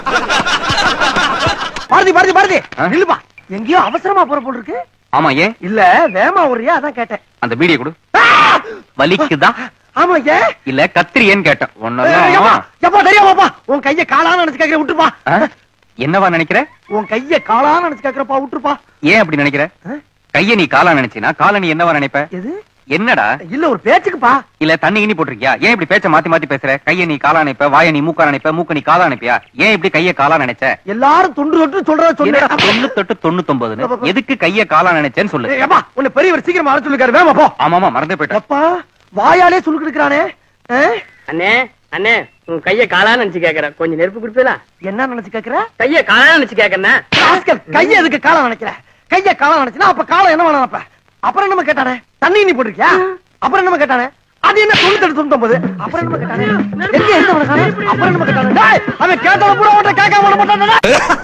பாரதி பாரதி பாரதி ஆ? நில்லுப்பா எங்கேயோ அவசரமா போற போல் இருக்கு ஆமா ஏன் இல்ல வேமா ஒரியா அதான் கேட்டேன் அந்த பீடியை கொடு ஆ! வலிக்குதா ஆமா ஏன் இல்ல கத்திரியேன்னு கேட்டேன் ஏப்பா ஒன்னதான் எப்பா தெரியாமாப்பா உன் கைய காலான்னு நினைச்சு கேக்குற விட்டுருப்பா ஆ? என்னவா நினைக்கிற உன் கைய காலான்னு நினைச்சு கேக்குறப்பா விட்டுருப்பா ஏன் அப்படி நினைக்கிற ஆ? கைய நீ காலா நினைச்சினா காலை நீ என்னவா நினைப்ப எது என்னடா இல்ல ஒரு பேச்சுக்குப்பா இல்ல தண்ணி கிண்ணி போட்டிருக்கியா ஏன் இப்படி பேச்ச மாத்தி மாத்தி பேசுற கைய நீ காலா நினைப்ப வாய நீ மூக்கா நினைப்ப மூக்க நீ காலா நினைப்பியா ஏன் இப்படி கைய காலா நினைச்ச எல்லாரும் தொன்று தொட்டு சொல்றத என்னடா சொன்னேன் தொண்ணூத்தெட்டு தொண்ணூத்தொன்பதுன்னு எதுக்கு கைய காலா நினைச்சேன்னு சொல்லு ஏப்பா உன்னை பெரியவர் சீக்கிரமா வர சொல்லிருக்காரு வேமா போ ஆமாமா மறந்தே போயிட்டேன் அப்பா வாயாலே சுருக்கு இருக்கிறானே அண்ணே அண்ணே உன் கைய காலா நினைச்சு கேக்குறேன் கொஞ்சம் நெருப்பு குடுப்பீங்களா என்ன நினைச்சு கேக்குற கைய காலா நினைச்சு கேக்குறேன் ராஸ்கல், கைய எதுக்கு காலம் நினைக்கிற கைய காலம் நினைச்சுனா அப்ப காலம் என்ன வேணும் அப்ப அப்புறம் என்னமா கேட்டானே தண்ணி நீ போட்டிருக்கியா அப்புறம் என்னமா கேட்டானே அது என்ன தொண்ணூத்தி தொண்ணூத்தி ஒன்பது அப்புறம் என்னமா கேட்டானே எங்க எந்த அப்புறம் என்னமா கேட்டானே டேய், அவன் கேட்டவன் பூரா உன்கிட்ட கேட்காம விட மாட்டானே